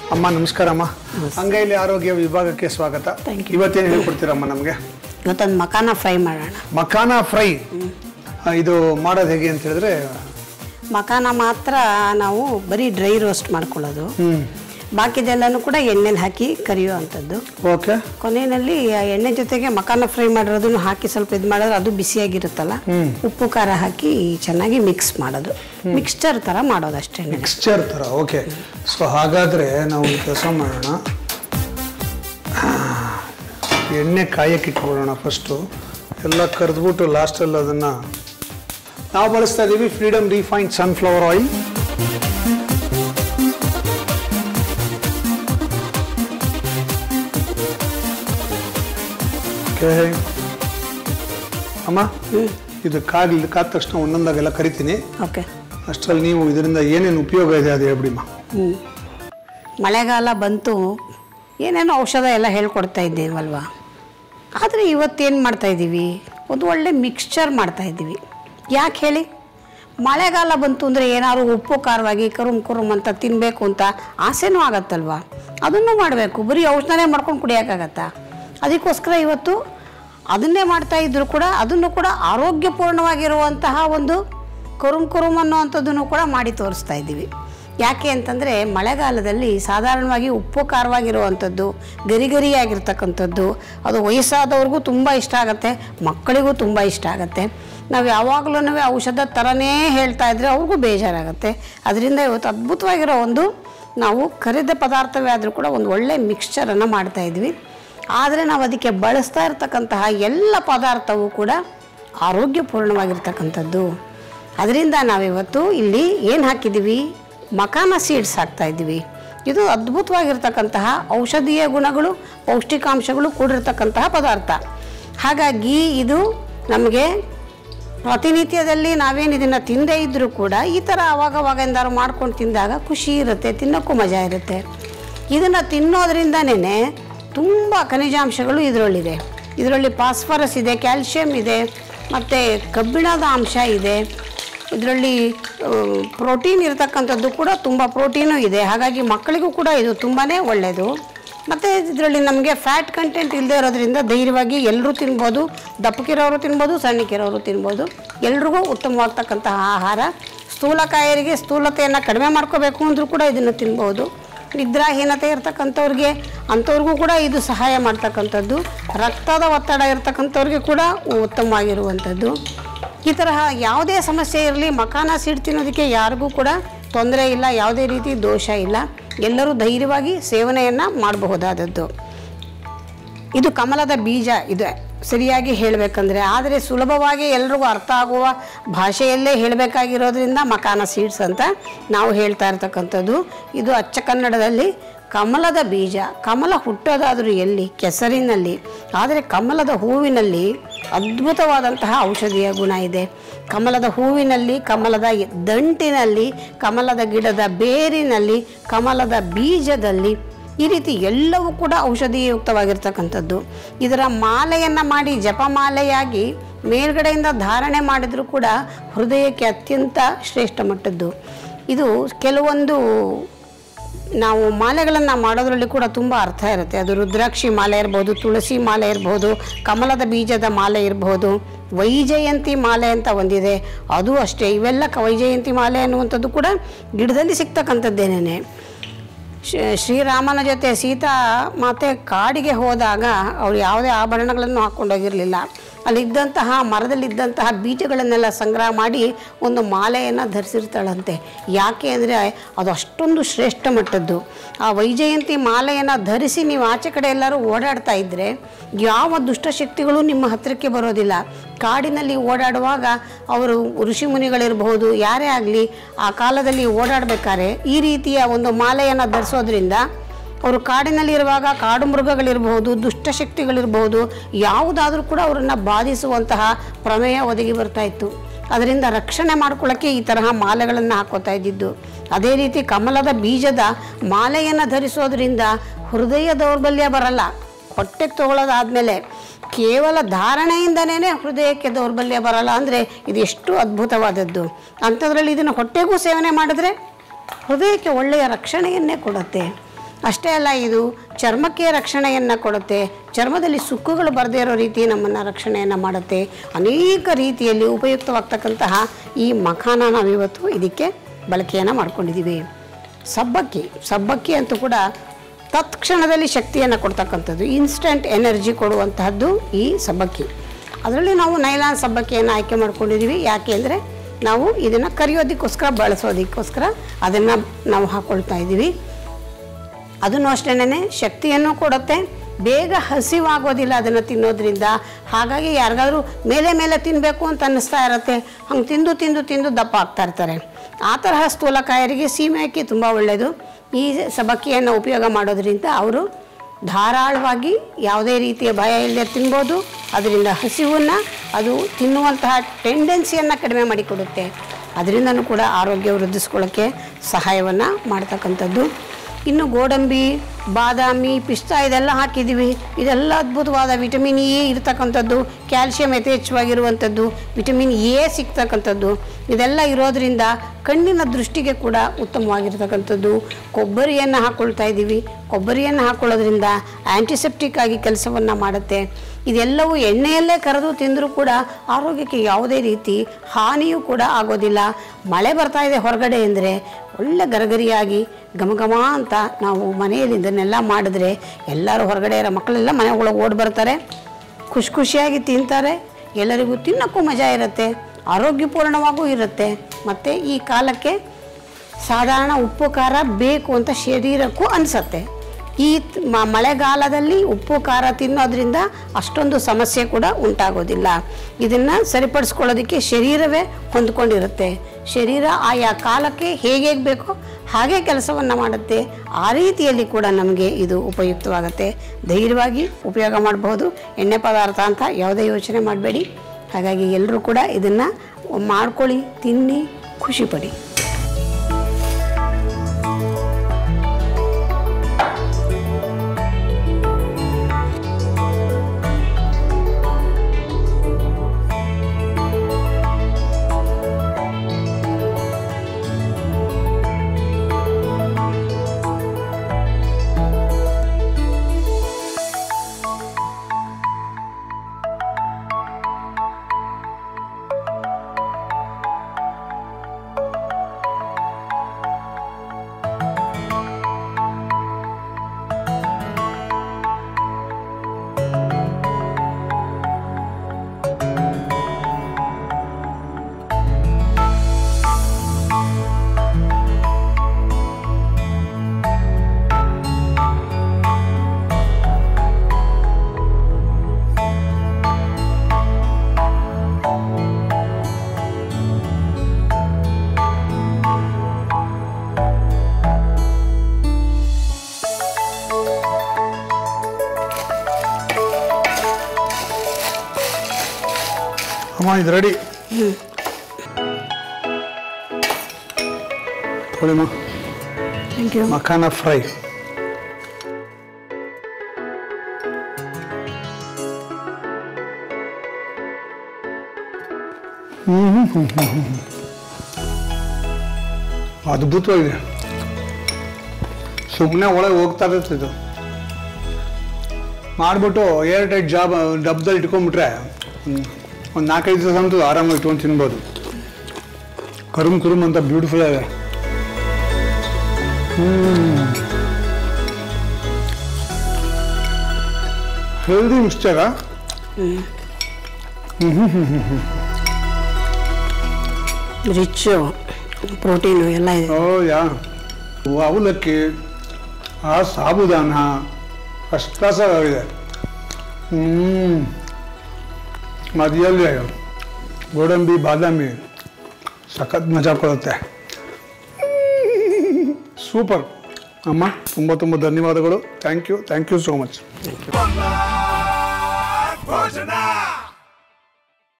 ಅಮ್ಮ ನಮಸ್ಕಾರ ಅಮ್ಮ ಅಂಗೈಲಿ ಆರೋಗ್ಯ ವಿಭಾಗಕ್ಕೆ ಸ್ವಾಗತ Thank you. ಇವತ್ತೇನು ಹೇಳ್ಕೊಡ್ತೀರಮ್ಮ ನಮಗೆ ಇವತ್ತೊಂದು ಮಕಾನ ಫ್ರೈ ಮಾಡೋಣ ಮಖಾನ ಫ್ರೈ ಆ, ಇದು ಮಾಡೋದು ಹೇಗೆ ಅಂತ ಹೇಳಿದ್ರೆ ಮಕಾನ ಮಾತ್ರ ನಾವು ಬರೀ ಡ್ರೈ ರೋಸ್ಟ್ ಮಾಡ್ಕೊಳ್ಳೋದು ಹ್ಮ್ ಬಾಕಿದೆಲ್ಲನೂ ಕೂಡ ಎಣ್ಣೆಲಿ ಹಾಕಿ ಕರಿಯೋ ಅಂಥದ್ದು ಓಕೆ ಕೊನೆಯಲ್ಲಿ ಆ ಎಣ್ಣೆ ಜೊತೆಗೆ ಮಕಾನ ಫ್ರೈ ಮಾಡಿರೋದನ್ನು ಹಾಕಿ ಸ್ವಲ್ಪ ಇದು ಮಾಡಿದ್ರೆ ಅದು ಬಿಸಿಯಾಗಿರುತ್ತಲ್ಲ ಉಪ್ಪು ಖಾರ ಹಾಕಿ ಚೆನ್ನಾಗಿ ಮಿಕ್ಸ್ ಮಾಡೋದು ಮಿಕ್ಸ್ಚರ್ ಥರ ಮಾಡೋದು ಅಷ್ಟೇ ಮಿಕ್ಸ್ಚರ್ ಥರ ಓಕೆ ಸೊ ಹಾಗಾದರೆ ನಾವು ಕೆಲಸ ಮಾಡೋಣ ಆ, ಎಣ್ಣೆ ಕಾಯಕ್ಕೆ ಇಟ್ಕೊಳ್ಳೋಣ ಫಸ್ಟು ಎಲ್ಲ ಕರೆದ್ಬಿಟ್ಟು ಲಾಸ್ಟಲ್ಲಿ ಅದನ್ನು ನಾವು ಬಳಸ್ತಾ ಇದ್ದೀವಿ Freedom refined sunflower oil okay ಅಮ್ಮ ಇದು ಕಾಗ್ಲಿ ಕಾದ ತಕ್ಷಣ ಒಂದೊಂದಾಗೆಲ್ಲ ಕರಿತೀನಿ ಓಕೆ ಅಷ್ಟರಲ್ಲಿ ನೀವು ಇದರಿಂದ ಏನೇನು ಉಪಯೋಗ ಇದೆ ಅದು ಹೇಳ್ಬಿಡಿಮ್ಮ ಹ್ಞೂ ಮಳೆಗಾಲ ಬಂತು ಏನೇನೋ ಔಷಧ ಎಲ್ಲ ಹೇಳ್ಕೊಡ್ತಾ ಇದ್ದೇವಲ್ವಾ ಆದರೆ ಇವತ್ತೇನು ಮಾಡ್ತಾ ಇದ್ದೀವಿ ಒಂದು ಒಳ್ಳೆ ಮಿಕ್ಸ್ಚರ್ ಮಾಡ್ತಾ ಇದ್ದೀವಿ ಯಾಕೆ ಹೇಳಿ ಮಳೆಗಾಲ ಬಂತು ಅಂದರೆ ಏನಾದ್ರು ಉಪ್ಪು ಖಾರವಾಗಿ ಕರುಮ್ ಕುರುಮ್ ಅಂತ ತಿನ್ನಬೇಕು ಅಂತ ಆಸೆನೂ ಆಗತ್ತಲ್ವಾ ಅದನ್ನು ಮಾಡಬೇಕು ಬರೀ ಔಷಧನೇ ಮಾಡ್ಕೊಂಡು ಕುಡಿಯೋಕ್ಕಾಗತ್ತಾ ಅದಕ್ಕೋಸ್ಕರ ಇವತ್ತು ಅದನ್ನೇ ಮಾಡ್ತಾ ಇದ್ದರೂ ಕೂಡ ಅದನ್ನು ಕೂಡ ಆರೋಗ್ಯಪೂರ್ಣವಾಗಿರುವಂತಹ ಒಂದು ಕುರುಮ್ ಕುರುಮ್ ಅನ್ನೋವಂಥದ್ದನ್ನು ಕೂಡ ಮಾಡಿ ತೋರಿಸ್ತಾ ಇದ್ದೀವಿ ಯಾಕೆ ಅಂತಂದರೆ ಮಳೆಗಾಲದಲ್ಲಿ ಸಾಧಾರಣವಾಗಿ ಉಪ್ಪು ಖಾರವಾಗಿರುವಂಥದ್ದು ಗರಿ ಗರಿಯಾಗಿರ್ತಕ್ಕಂಥದ್ದು ಅದು ವಯಸ್ಸಾದವ್ರಿಗೂ ತುಂಬ ಇಷ್ಟ ಆಗುತ್ತೆ ಮಕ್ಕಳಿಗೂ ತುಂಬ ಇಷ್ಟ ಆಗುತ್ತೆ ನಾವು ಯಾವಾಗಲೂ ಔಷಧ ಥರನೇ ಹೇಳ್ತಾ ಇದ್ರೆ ಅವ್ರಿಗೂ ಬೇಜಾರಾಗುತ್ತೆ ಅದರಿಂದ ಇವತ್ತು ಅದ್ಭುತವಾಗಿರೋ ಒಂದು ನಾವು ಕರಿದ ಪದಾರ್ಥವೇ ಆದರೂ ಕೂಡ ಒಂದು ಒಳ್ಳೆ ಮಿಕ್ಸ್ಚರನ್ನು ಮಾಡ್ತಾ ಇದ್ವಿ ಆದರೆ ನಾವು ಅದಕ್ಕೆ ಬಳಸ್ತಾ ಇರತಕ್ಕಂತಹ ಎಲ್ಲ ಪದಾರ್ಥವೂ ಕೂಡ ಆರೋಗ್ಯಪೂರ್ಣವಾಗಿರ್ತಕ್ಕಂಥದ್ದು ಅದರಿಂದ ನಾವಿವತ್ತು ಇಲ್ಲಿ ಏನು ಹಾಕಿದ್ದೀವಿ ಮಕಾನ ಸೀಡ್ಸ್ ಹಾಕ್ತಾ ಇದ್ದೀವಿ ಇದು ಅದ್ಭುತವಾಗಿರ್ತಕ್ಕಂತಹ ಔಷಧೀಯ ಗುಣಗಳು ಪೌಷ್ಟಿಕಾಂಶಗಳು ಕೂಡಿರ್ತಕ್ಕಂತಹ ಪದಾರ್ಥ ಹಾಗಾಗಿ ಇದು ನಮಗೆ ಪ್ರತಿನಿತ್ಯದಲ್ಲಿ ನಾವೇನು ಇದನ್ನು ತಿಂದೇ ಇದ್ದರೂ ಕೂಡ ಈ ಥರ ಅವಾಗವಾಗ ಎಂದಾರು ಮಾಡ್ಕೊಂಡು ತಿಂದಾಗ ಖುಷಿ ಇರುತ್ತೆ ತಿನ್ನೋಕ್ಕೂ ಮಜಾ ಇರುತ್ತೆ ಇದನ್ನು ತಿನ್ನೋದ್ರಿಂದನೇ ತುಂಬ ಖನಿಜಾಂಶಗಳು ಇದರಲ್ಲಿದೆ ಇದರಲ್ಲಿ ಫಾಸ್ಫರಸ್ ಇದೆ ಕ್ಯಾಲ್ಶಿಯಂ ಇದೆ ಮತ್ತು ಕಬ್ಬಿಣದ ಅಂಶ ಇದೆ ಇದರಲ್ಲಿ ಪ್ರೋಟೀನ್ ಇರತಕ್ಕಂಥದ್ದು ಕೂಡ ತುಂಬ ಪ್ರೋಟೀನು ಇದೆ ಹಾಗಾಗಿ ಮಕ್ಕಳಿಗೂ ಕೂಡ ಇದು ತುಂಬಾ ಒಳ್ಳೆಯದು ಮತ್ತು ಇದರಲ್ಲಿ ನಮಗೆ ಫ್ಯಾಟ್ ಕಂಟೆಂಟ್ ಇಲ್ಲದೆ ಇರೋದ್ರಿಂದ ಧೈರ್ಯವಾಗಿ ಎಲ್ಲರೂ ತಿನ್ಬೋದು ದಪ್ಪಕ್ಕಿರೋರು ತಿನ್ಬೋದು ಸಣ್ಣಕ್ಕಿರೋರು ತಿನ್ಬೋದು ಎಲ್ರಿಗೂ ಉತ್ತಮವಾಗ್ತಕ್ಕಂತಹ ಆಹಾರ ಸ್ಥೂಲಕಾಯರಿಗೆ ಸ್ಥೂಲತೆಯನ್ನು ಕಡಿಮೆ ಮಾಡ್ಕೋಬೇಕು ಅಂದರೂ ಕೂಡ ಇದನ್ನು ತಿನ್ಬೋದು ನಿದ್ರಾಹೀನತೆ ಇರ್ತಕ್ಕಂಥವ್ರಿಗೆ ಅಂಥವ್ರಿಗೂ ಕೂಡ ಇದು ಸಹಾಯ ಮಾಡ್ತಕ್ಕಂಥದ್ದು ರಕ್ತದ ಒತ್ತಡ ಇರ್ತಕ್ಕಂಥವ್ರಿಗೆ ಕೂಡ ಉತ್ತಮವಾಗಿರುವಂಥದ್ದು ಈ ತರಹ ಯಾವುದೇ ಸಮಸ್ಯೆ ಇರಲಿ ಮಕಾನ ಸೀಡ್ ತಿನ್ನೋದಕ್ಕೆ ಯಾರಿಗೂ ಕೂಡ ತೊಂದರೆ ಇಲ್ಲ ಯಾವುದೇ ರೀತಿ ದೋಷ ಇಲ್ಲ ಎಲ್ಲರೂ ಧೈರ್ಯವಾಗಿ ಸೇವನೆಯನ್ನು ಮಾಡಬಹುದಾದದ್ದು ಇದು ಕಮಲದ ಬೀಜ ಇದೆ ಸರಿಯಾಗಿ ಹೇಳಬೇಕಂದ್ರೆ ಆದರೆ ಸುಲಭವಾಗಿ ಎಲ್ರಿಗೂ ಅರ್ಥ ಆಗುವ ಭಾಷೆಯಲ್ಲೇ ಹೇಳಬೇಕಾಗಿರೋದ್ರಿಂದ ಮಕಾನ ಸೀಡ್ಸ್ ಅಂತ ನಾವು ಹೇಳ್ತಾ ಇರ್ತಕ್ಕಂಥದ್ದು ಇದು ಅಚ್ಚ ಕನ್ನಡದಲ್ಲಿ ಕಮಲದ ಬೀಜ ಕಮಲ ಹುಟ್ಟೋದಾದರೂ ಎಲ್ಲಿ ಕೆಸರಿನಲ್ಲಿ ಆದರೆ ಕಮಲದ ಹೂವಿನಲ್ಲಿ ಅದ್ಭುತವಾದಂತಹ ಔಷಧೀಯ ಗುಣ ಇದೆ ಕಮಲದ ಹೂವಿನಲ್ಲಿ ಕಮಲದ ದಂಟಿನಲ್ಲಿ ಕಮಲದ ಗಿಡದ ಬೇರಿನಲ್ಲಿ ಕಮಲದ ಬೀಜದಲ್ಲಿ ಈ ರೀತಿ ಎಲ್ಲವೂ ಕೂಡ ಔಷಧಿಯುಕ್ತವಾಗಿರ್ತಕ್ಕಂಥದ್ದು ಇದರ ಮಾಲೆಯನ್ನು ಮಾಡಿ ಜಪಮಾಲೆಯಾಗಿ ಮೇಲ್ಗಡೆಯಿಂದ ಧಾರಣೆ ಮಾಡಿದರೂ ಕೂಡ ಹೃದಯಕ್ಕೆ ಅತ್ಯಂತ ಶ್ರೇಷ್ಠ ಮಟ್ಟದ್ದು ಇದು ಕೆಲವೊಂದು ನಾವು ಮಾಲೆಗಳನ್ನು ಮಾಡೋದ್ರಲ್ಲಿ ಕೂಡ ತುಂಬ ಅರ್ಥ ಇರುತ್ತೆ ಅದು ರುದ್ರಾಕ್ಷಿ ಮಾಲೆ ಇರ್ಬೋದು ತುಳಸಿ ಮಾಲೆ ಇರ್ಬೋದು ಕಮಲದ ಬೀಜದ ಮಾಲೆ ಇರ್ಬೋದು ವೈಜಯಂತಿ ಮಾಲೆ ಅಂತ ಒಂದಿದೆ ಅದು ಅಷ್ಟೇ ಇವೆಲ್ಲ ಕ ವೈಜಯಂತಿ ಮಾಲೆ ಅನ್ನುವಂಥದ್ದು ಕೂಡ ಗಿಡದಲ್ಲಿ ಸಿಗ್ತಕ್ಕಂಥದ್ದೇನೇ ಶ್ರೀ- ಶ್ರೀರಾಮನ ಜೊತೆ ಸೀತಾ ಮಾತೆ ಕಾಡಿಗೆ ಹೋದಾಗ ಅವ್ರು ಯಾವುದೇ ಆಭರಣಗಳನ್ನು ಹಾಕ್ಕೊಂಡೋಗಿರಲಿಲ್ಲ ಅಲ್ಲಿದ್ದಂತಹ ಮರದಲ್ಲಿದ್ದಂತಹ ಬೀಜಗಳನ್ನೆಲ್ಲ ಸಂಗ್ರಹ ಮಾಡಿ ಒಂದು ಮಾಲೆಯನ್ನು ಧರಿಸಿರ್ತಾಳಂತೆ ಯಾಕೆ ಅಂದರೆ ಅದು ಅಷ್ಟೊಂದು ಶ್ರೇಷ್ಠ ಮಟ್ಟದ್ದು ಆ ವೈಜಯಂತಿ ಮಾಲೆಯನ್ನು ಧರಿಸಿ ನೀವು ಆಚೆ ಕಡೆ ಎಲ್ಲರೂ ಓಡಾಡ್ತಾ ಇದ್ದರೆ ಯಾವ ದುಷ್ಟಶಕ್ತಿಗಳು ನಿಮ್ಮ ಹತ್ತಿರಕ್ಕೆ ಬರೋದಿಲ್ಲ ಕಾಡಿನಲ್ಲಿ ಓಡಾಡುವಾಗ ಅವರು ಋಷಿ ಮುನಿಗಳಿರಬಹುದು ಯಾರೇ ಆಗಲಿ ಆ ಕಾಲದಲ್ಲಿ ಓಡಾಡಬೇಕಾದ್ರೆ ಈ ರೀತಿಯ ಒಂದು ಮಾಲೆಯನ್ನು ಧರಿಸೋದ್ರಿಂದ ಅವರು ಕಾಡಿನಲ್ಲಿ ಇರುವಾಗ ಕಾಡು ಮೃಗಗಳಿರಬಹುದು ದುಷ್ಟಶಕ್ತಿಗಳಿರಬಹುದು ಯಾವುದಾದ್ರೂ ಕೂಡ ಅವರನ್ನು ಬಾಧಿಸುವಂತಹ ಪ್ರಮೇಯ ಒದಗಿ ಬರ್ತಾ ಇತ್ತು ಅದರಿಂದ ರಕ್ಷಣೆ ಮಾಡ್ಕೊಳ್ಳೋಕ್ಕೆ ಈ ತರಹ ಮಾಲೆಗಳನ್ನು ಹಾಕೋತಾ ಇದ್ದಿದ್ದು ಅದೇ ರೀತಿ ಕಮಲದ ಬೀಜದ ಮಾಲೆಯನ್ನು ಧರಿಸೋದ್ರಿಂದ ಹೃದಯ ದೌರ್ಬಲ್ಯ ಬರಲ್ಲ ಹೊಟ್ಟೆಗೆ ತಗೊಳ್ಳೋದಾದ್ಮೇಲೆ ಕೇವಲ ಧಾರಣೆಯಿಂದನೇ ಹೃದಯಕ್ಕೆ ದೌರ್ಬಲ್ಯ ಬರಲ್ಲ ಅಂದರೆ ಇದು ಎಷ್ಟು ಅದ್ಭುತವಾದದ್ದು ಅಂಥದ್ರಲ್ಲಿ ಇದನ್ನು ಹೊಟ್ಟೆಗೂ ಸೇವನೆ ಮಾಡಿದ್ರೆ ಹೃದಯಕ್ಕೆ ಒಳ್ಳೆಯ ರಕ್ಷಣೆಯನ್ನೇ ಕೊಡುತ್ತೆ ಅಷ್ಟೇ ಅಲ್ಲ ಇದು ಚರ್ಮಕ್ಕೆ ರಕ್ಷಣೆಯನ್ನು ಕೊಡುತ್ತೆ ಚರ್ಮದಲ್ಲಿ ಸುಕ್ಕುಗಳು ಬರದೇ ಇರೋ ರೀತಿ ನಮ್ಮನ್ನು ರಕ್ಷಣೆಯನ್ನು ಮಾಡುತ್ತೆ ಅನೇಕ ರೀತಿಯಲ್ಲಿ ಉಪಯುಕ್ತವಾಗ್ತಕ್ಕಂತಹ ಈ ಮಖಾನ ನಾವಿವತ್ತು ಇದಕ್ಕೆ ಬಳಕೆಯನ್ನು ಮಾಡ್ಕೊಂಡಿದ್ದೀವಿ ಸಬ್ಬಕ್ಕಿ ಸಬ್ಬಕ್ಕಿ ಅಂತೂ ಕೂಡ ತತ್ಕ್ಷಣದಲ್ಲಿ ಶಕ್ತಿಯನ್ನು ಕೊಡ್ತಕ್ಕಂಥದ್ದು ಇನ್ಸ್ಟಂಟ್ ಎನರ್ಜಿ ಕೊಡುವಂತಹದ್ದು ಈ ಸಬ್ಬಕ್ಕಿ ಅದರಲ್ಲಿ ನಾವು ನೈಲಾನ್ ಸಬ್ಬಕ್ಕಿಯನ್ನು ಆಯ್ಕೆ ಮಾಡ್ಕೊಂಡಿದ್ದೀವಿ ಯಾಕೆ ಅಂದರೆ ನಾವು ಇದನ್ನು ಕರಿಯೋದಕ್ಕೋಸ್ಕರ ಬಳಸೋದಕ್ಕೋಸ್ಕರ ಅದನ್ನು ನಾವು ಹಾಕ್ಕೊಳ್ತಾ ಇದ್ದೀವಿ ಅದನ್ನು ಅಷ್ಟೇನೆ ಶಕ್ತಿಯನ್ನು ಕೊಡುತ್ತೆ ಬೇಗ ಹಸಿವಾಗೋದಿಲ್ಲ ಅದನ್ನು ತಿನ್ನೋದ್ರಿಂದ ಹಾಗಾಗಿ ಯಾರಿಗಾದ್ರೂ ಮೇಲೆ ಮೇಲೆ ತಿನ್ನಬೇಕು ಅಂತ ಅನ್ನಿಸ್ತಾ ಇರುತ್ತೆ ಹಂಗೆ ತಿಂದು ತಿಂದು ತಿಂದು ದಪ್ಪ ಆಗ್ತಾ ಇರ್ತಾರೆ ಆ ತರಹ ಸ್ಥೂಲಕಾಯರಿಗೆ ಸೀಮೆ ಅಕ್ಕಿ ತುಂಬ ಒಳ್ಳೆಯದು ಈ ಸಬ್ಬಕ್ಕಿಯನ್ನು ಉಪಯೋಗ ಮಾಡೋದ್ರಿಂದ ಅವರು ಧಾರಾಳವಾಗಿ ಯಾವುದೇ ರೀತಿಯ ಭಯ ಇಲ್ಲದೆ ತಿನ್ಬೋದು ಅದರಿಂದ ಹಸಿವನ್ನು ಅದು ತಿನ್ನುವಂತಹ ಟೆಂಡೆನ್ಸಿಯನ್ನು ಕಡಿಮೆ ಮಾಡಿಕೊಡುತ್ತೆ ಅದರಿಂದನೂ ಕೂಡ ಆರೋಗ್ಯ ವೃದ್ಧಿಸ್ಕೊಳ್ಳೋಕ್ಕೆ ಸಹಾಯವನ್ನು ಮಾಡ್ತಕ್ಕಂಥದ್ದು ಇನ್ನು ಗೋಡಂಬಿ ಬಾದಾಮಿ ಪಿಸ್ತಾ ಇದೆಲ್ಲ ಹಾಕಿದ್ದೀವಿ ಇದೆಲ್ಲ ಅದ್ಭುತವಾದ ವಿಟಮಿನ್ ಎ ಇರ್ತಕ್ಕಂಥದ್ದು ಕ್ಯಾಲ್ಶಿಯಂ ಯಥೇಚ್ಛವಾಗಿರುವಂಥದ್ದು ವಿಟಮಿನ್ ಎ ಸಿಗ್ತಕ್ಕಂಥದ್ದು ಇದೆಲ್ಲ ಇರೋದ್ರಿಂದ ಕಣ್ಣಿನ ದೃಷ್ಟಿಗೆ ಕೂಡ ಉತ್ತಮವಾಗಿರ್ತಕ್ಕಂಥದ್ದು ಕೊಬ್ಬರಿಯನ್ನು ಹಾಕ್ಕೊಳ್ತಾ ಇದ್ದೀವಿ ಕೊಬ್ಬರಿಯನ್ನು ಹಾಕ್ಕೊಳ್ಳೋದ್ರಿಂದ ಆ್ಯಂಟಿಸೆಪ್ಟಿಕ್ ಆಗಿ ಕೆಲಸವನ್ನು ಮಾಡುತ್ತೆ ಇದೆಲ್ಲವೂ ಎಣ್ಣೆಯಲ್ಲೇ ಕರೆದು ತಿಂದರೂ ಕೂಡ ಆರೋಗ್ಯಕ್ಕೆ ಯಾವುದೇ ರೀತಿ ಹಾನಿಯೂ ಕೂಡ ಆಗೋದಿಲ್ಲ ಮಳೆ ಬರ್ತಾ ಇದೆ ಹೊರಗಡೆ ಅಂದರೆ ಒಳ್ಳೆ ಗರಗರಿಯಾಗಿ ಘಮಘಮ ಅಂತ ನಾವು ಮನೆಯಲ್ಲಿ ಇದನ್ನೆಲ್ಲ ಮಾಡಿದ್ರೆ ಎಲ್ಲರೂ ಹೊರಗಡೆ ಇರೋ ಮಕ್ಕಳೆಲ್ಲ ಮನೆ ಒಳಗೆ ಓಡಿ ಬರ್ತಾರೆ ಖುಷಿ ಖುಷಿಯಾಗಿ ತಿಂತಾರೆ ಎಲ್ಲರಿಗೂ ತಿನ್ನೋಕ್ಕೂ ಮಜಾ ಇರುತ್ತೆ ಆರೋಗ್ಯಪೂರ್ಣವಾಗೂ ಇರುತ್ತೆ ಮತ್ತು ಈ ಕಾಲಕ್ಕೆ ಸಾಧಾರಣ ಉಪ್ಪು ಖಾರ ಬೇಕು ಅಂತ ಶರೀರಕ್ಕೂ ಅನಿಸತ್ತೆ ಈ ತ್- ಮ- ಮಳೆಗಾಲದಲ್ಲಿ ಉಪ್ಪು ಖಾರ ತಿನ್ನೋದ್ರಿಂದ ಅಷ್ಟೊಂದು ಸಮಸ್ಯೆ ಕೂಡ ಉಂಟಾಗೋದಿಲ್ಲ ಇದನ್ನು ಸರಿಪಡಿಸ್ಕೊಳ್ಳೋದಕ್ಕೆ ಶರೀರವೇ ಹೊಂದ್ಕೊಂಡಿರುತ್ತೆ ಶರೀರ ಆಯಾ ಕಾಲಕ್ಕೆ ಹೇಗೆ ಬೇಕೋ ಹಾಗೆ ಕೆಲಸವನ್ನು ಮಾಡುತ್ತೆ ಆ ರೀತಿಯಲ್ಲಿ ಕೂಡ ನಮಗೆ ಇದು ಉಪಯುಕ್ತವಾಗುತ್ತೆ ಧೈರ್ಯವಾಗಿ ಉಪಯೋಗ ಮಾಡಬಹುದು ಎಣ್ಣೆ ಪದಾರ್ಥ ಅಂತ ಯಾವುದೇ ಯೋಚನೆ ಮಾಡಬೇಡಿ ಹಾಗಾಗಿ ಎಲ್ಲರೂ ಕೂಡ ಇದನ್ನು ಮಾಡ್ಕೊಳ್ಳಿ ತಿನ್ನಿ ಖುಷಿಪಡಿ ಅಮ್ಮ ಇದು ರೆಡಿ ತೊಳಿಮ್ಮ ಥ್ಯಾಂಕ್ ಯು ಮಖಾನ ಫ್ರೈ ಅದ್ಭುತವಾಗಿದೆ ಸುಮ್ಮನೆ ಒಳಗೆ ಹೋಗ್ತಾ ಇರುತ್ತೆ ಇದು ಮಾಡಿಬಿಟ್ಟು ಏರ್ ಟೈಟ್ ಜಾಬ್ ಡಬ್ದಲ್ಲಿ ಇಟ್ಕೊಂಡ್ಬಿಟ್ರೆ ಒಂದು ನಾಲ್ಕೈದು ದಿವಸ ಅಂತೂ ಆರಾಮಾಗಿ ಇಟ್ಕೊಂಡು ತಿನ್ಬೋದು ಕರುಮ್ ಕುರುಮ್ ಅಂತ ಬ್ಯೂಟಿಫುಲ್ ಇದೆ ಹೆಲ್ದಿ ಮಿಕ್ಸ್ಚರ ರಿಚ್ಚು ಪ್ರೋಟೀನು ಎಲ್ಲ ಇದೆ ಓ ಯಾ ಅವಲಕ್ಕಿ ಆ ಸಾಬುದಾನ ಫಸ್ಟ್ ಕ್ಲಾಸ್ ಆಗಿದೆ ಹ್ಞೂ ಮದಿಯಲ್ಲಿ ಗೋಡಂಬಿ ಬಾದಾಮಿ ಸಖತ್ ಮಜಾ ಕೊಡುತ್ತೆ ಸೂಪರ್ ಅಮ್ಮ ತುಂಬ ತುಂಬ ಧನ್ಯವಾದಗಳು thank you thank you so much ಭೋಜನ